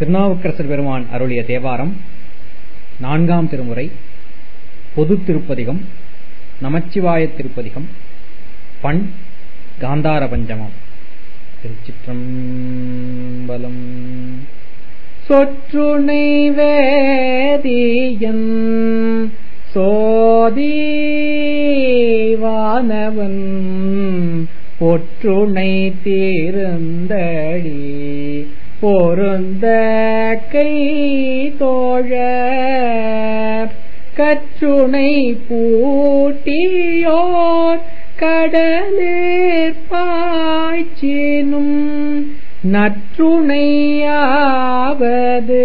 திருநாவுக்கரசர் பெருமான் அருளிய தேவாரம் நான்காம் திருமுறை பொதுத் திருப்பதிகம் நமச்சிவாயத் திருப்பதிகம் பண் காந்தார பஞ்சமம் திருச்சிற்றம்பலம் சொற்றுணை வேதியன் சோதீவானவன் ஒற்றுணை தீர்ந்தடி பொருந்த கை தோழ கற்றுணை பூட்டியோர் கடலேற் பாய்ச்சினும் நற்றுணையாவது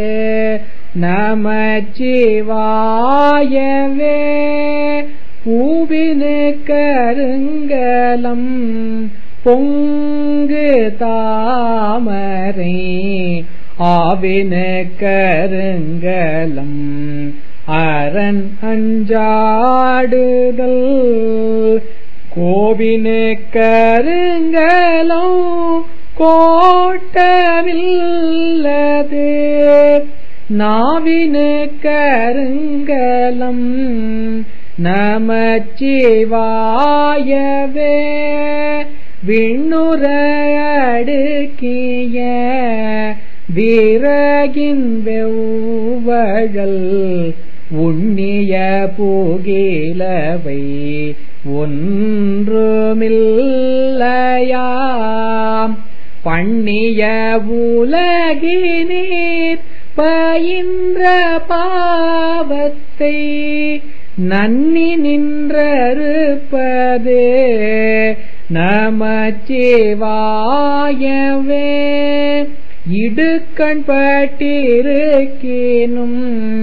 நமச்சிவாயவே பூவினு கருங்கலம் பொங்கு தாமரை ஆவினு கருங்கலம் அரண் அஞ்சாடுதல் கோவினு கருங்கலம் கோட்டவில்லது நாவினு கருங்கலம் நமச்சிவாயவே விண்ணுற அடுக்கிய விறகின் வெவ்வழல் உண்ணிய புகிலவை ஒன்றுமில்லையாம் பண்ணிய உலகினீர் பயின்ற பாவத்தை நன்னி நின்றறுப்பது நமச்சிவாயவே இடுக்கண் பட்டிருக்கினும்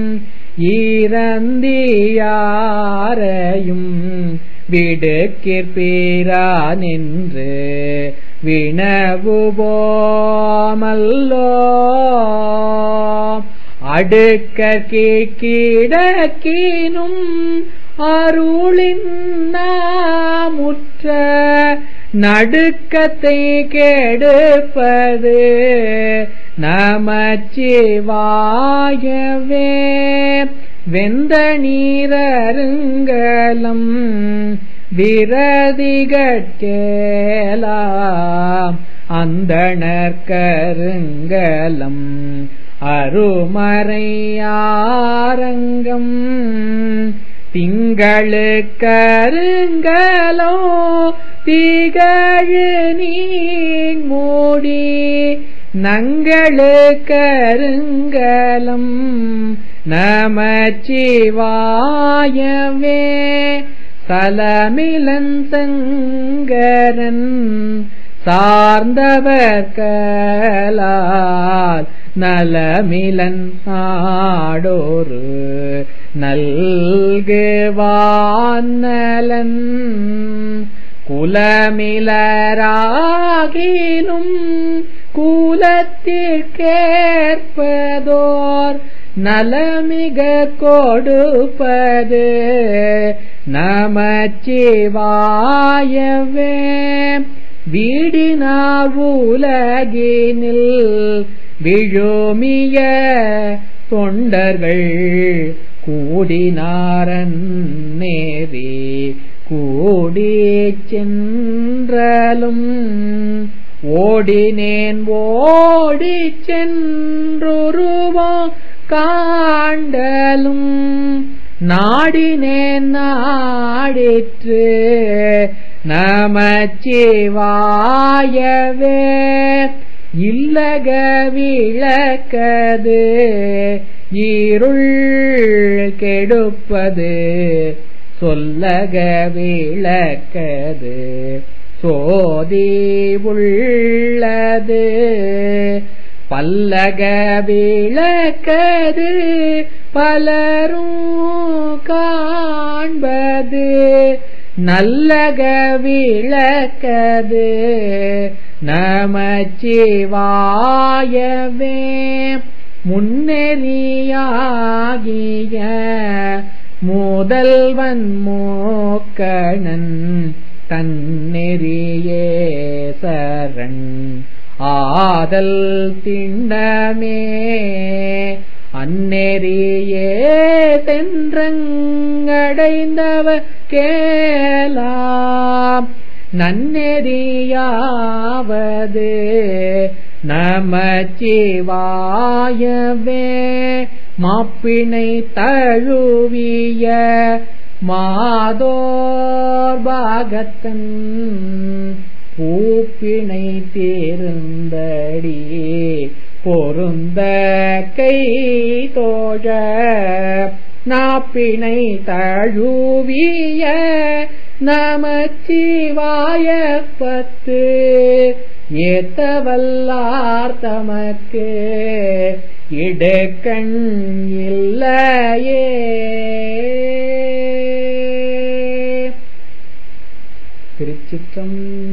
ஈரந்தியாரையும் விடுக்கிற்பீரா நின்று வினவுபோமல்லோ அடுக்கிடக்கினும் அருளின் நாமுற்ற நடுக்கத்தை கெடுப்பது நமச்சிவாயவே வெந்த நீரருங்கலம் விரதிகட்கேலாம் அந்தணர்கருங்கலம் அருமறையாரங்கம் திங்களு கருங்கலோ திகழு நீன் மூடி நங்களு கருங்கலம் நமச்சிவாயவே சலமிலன் சங்கரன் சார்ந்தவர் கலால் நலமிலன் ஆடோரு நல்குவானலன் குலமிலராகிலும் கூலத்திற்கேற்பதோர் நலமிக கொடுப்பது நமச்சிவாயவே வீடினார் உலகினில் விழுமிய தொண்டர்கள் கூடினாரன் நேரி கூடி சென்றலும் ஓடினேன் ஓடி சென்றொருவம் காண்டலும் நாடினேன் நாடிற்று நமச்சிவாயவே இல்லக விளக்கது இருள் கெடுப்பது சொல்லக விளக்கது சோதி உள்ளது பல்லக விளக்கது பலரும் காண்பது நல்லக விளக்கது நமச்சிவாயவே முன்னெறியாகிய முதல்வன் மோக்கணன் தன்னெறியே சரண் ஆதல் திண்ணமே அந்நெறியே சென்றங்கடைந்தவ கேலாம் நன்னெறியாவது நமச்சிவாயவே மாப்பிணை தழுவிய மாதோர் பாகத்தன் பூப்பிணை தேர்ந்தடி பொருந்த கை தோழ நாப்பிணை தழுவிய நமச்சிவாய பத்து ஏத்தவல்லார் தமக்கு இடக்கண் இல்லையே திருச்சிற்றம்பலம்